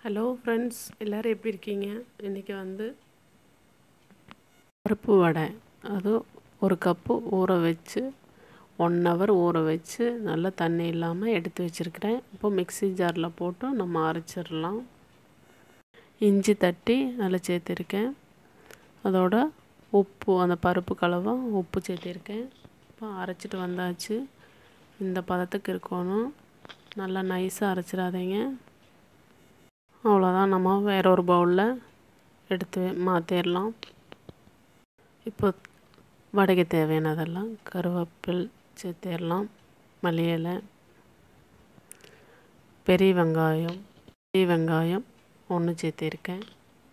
hello friends எல்லோரும் எப்படி இருக்கீங்க இன்றைக்கி வந்து பருப்பு வடை அது ஒரு கப்பு ஊற வச்சு ஒன் ஹவர் ஊற வச்சு நல்லா தண்ணி இல்லாமல் எடுத்து வச்சுருக்கிறேன் இப்போ மிக்ஸி ஜாரில் போட்டு நம்ம அரைச்சிடலாம் இஞ்சி தட்டி நல்லா சேர்த்துருக்கேன் அதோட உப்பு அந்த பருப்பு கலவை உப்பு சேர்த்திருக்கேன் இப்போ அரைச்சிட்டு வந்தாச்சு இந்த பதத்துக்கு இருக்கணும் நல்லா நைஸாக அரைச்சிடாதீங்க அவ்வளோதான் நம்ம வேற ஒரு பவுலில் எடுத்து மாற்றிடலாம் இப்போ வடைக்கு தேவையானதெல்லாம் கருவேப்பில் சேர்த்திடலாம் மல்லி இலை பெரிய வெங்காயம் பெரிய வெங்காயம் ஒன்று சேர்த்திருக்கேன்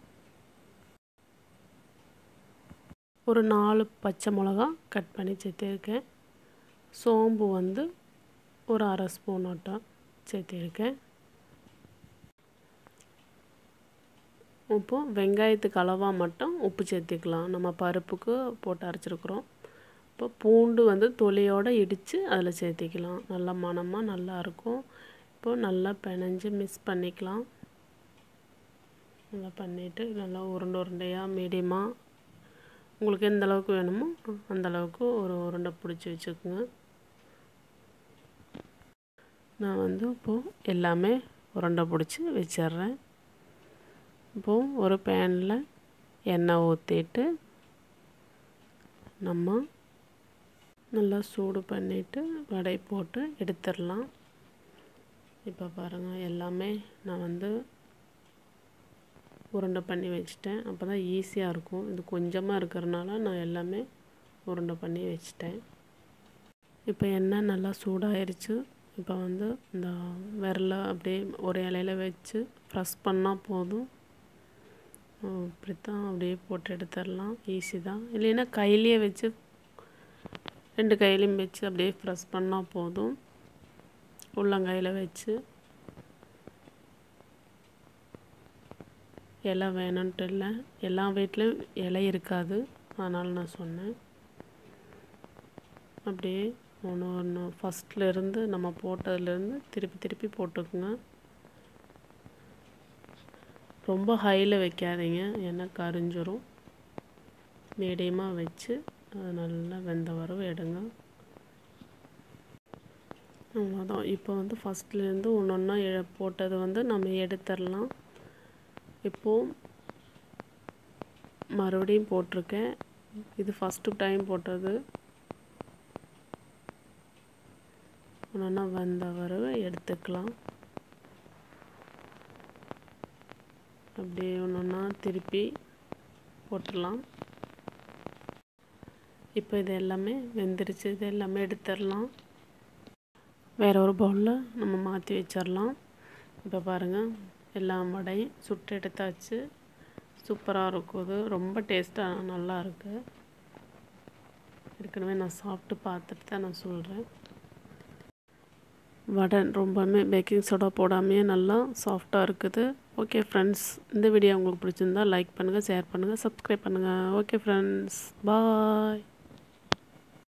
ஒரு நாலு பச்சை மிளகா கட் பண்ணி சேர்த்திருக்கேன் சோம்பு வந்து ஒரு அரை ஸ்பூன் ஆட்டம் சேர்த்திருக்கேன் இப்போது வெங்காயத்துக்கு அளவாக மட்டும் உப்பு சேர்த்திக்கலாம் நம்ம பருப்புக்கு போட்டு அரைச்சிருக்குறோம் இப்போ பூண்டு வந்து தொலியோடு இடித்து அதில் சேர்த்திக்கலாம் நல்லா மணமாக நல்லாயிருக்கும் இப்போது நல்லா பிணைஞ்சு மிக்ஸ் பண்ணிக்கலாம் நல்லா பண்ணிவிட்டு நல்லா உருண்டை உருண்டையாக மீடியமாக உங்களுக்கு எந்த அளவுக்கு வேணுமோ அந்த அளவுக்கு ஒரு உருண்டை பிடிச்சி வச்சுக்கோங்க நான் வந்து இப்போது எல்லாமே உருண்டை பிடிச்சி வச்சிட்றேன் இப்போது ஒரு பேனில் எண்ணெய் ஊற்றிட்டு நம்ம நல்லா சூடு பண்ணிவிட்டு வடை போட்டு எடுத்துடலாம் இப்போ பாருங்கள் எல்லாமே நான் வந்து உருண்டை பண்ணி வச்சிட்டேன் அப்போ தான் ஈஸியாக இருக்கும் இது கொஞ்சமாக இருக்கிறனால நான் எல்லாமே உருண்டை பண்ணி வச்சிட்டேன் இப்போ எண்ணெய் நல்லா சூடாயிருச்சு இப்போ வந்து இந்த விரலை அப்படியே ஒரு இலையில வச்சு ப்ரெஸ் பண்ணால் போதும் இப்படித்தான் அப்படியே போட்டு எடுத்துடலாம் ஈஸி தான் இல்லைன்னா கையிலேயே வச்சு ரெண்டு கையிலையும் வச்சு அப்படியே ப்ரெஸ் பண்ணால் போதும் உள்ளங்கையில் வச்சு இலை வேணும்ன்ட்டு இல்லை எல்லா வீட்லேயும் இலை இருக்காது அதனால் நான் சொன்னேன் அப்படியே ஒன்று ஒன்று ஃபஸ்ட்லேருந்து நம்ம போட்டதுலேருந்து திருப்பி திருப்பி போட்டுக்குங்க ரொம்ப ஹையில் வைக்காதீங்க ஏன்னா கரிஞ்சிரும் மீடியமாக வச்சு அது நல்லா வெந்த வரவு எடுங்க அவ்வளோதான் இப்போ வந்து ஃபஸ்ட்லேருந்து ஒன்று ஒன்றா போட்டது வந்து நம்ம எடுத்துடலாம் இப்போது மறுபடியும் போட்டிருக்கேன் இது ஃபஸ்ட்டு டைம் போட்டது ஒன்றா வந்த வரவு எடுத்துக்கலாம் அப்படியே ஒன்று ஒன்றா திருப்பி போட்டுடலாம் இப்போ இது எல்லாமே வெந்துருச்சு இது எல்லாமே எடுத்துடலாம் வேற ஒரு பவுலில் நம்ம மாற்றி வச்சிடலாம் இப்போ பாருங்கள் எல்லா வடையும் சுட்டு எடுத்தாச்சு சூப்பராக இருக்கும் இது ரொம்ப டேஸ்ட்டாக நல்லா இருக்குது ஏற்கனவே நான் சாப்பிட்டு பார்த்துட்டு தான் நான் சொல்கிறேன் வடை ரொம்பவுமே பேக்கிங் சோடா போடாமையே நல்லா சாஃப்டாக இருக்குது ஓகே ஃப்ரெண்ட்ஸ் இந்த வீடியோ உங்களுக்கு பிடிச்சிருந்தா லைக் பண்ணுங்கள் ஷேர் பண்ணுங்கள் சப்ஸ்கிரைப் பண்ணுங்கள் ஓகே ஃப்ரெண்ட்ஸ் பாய்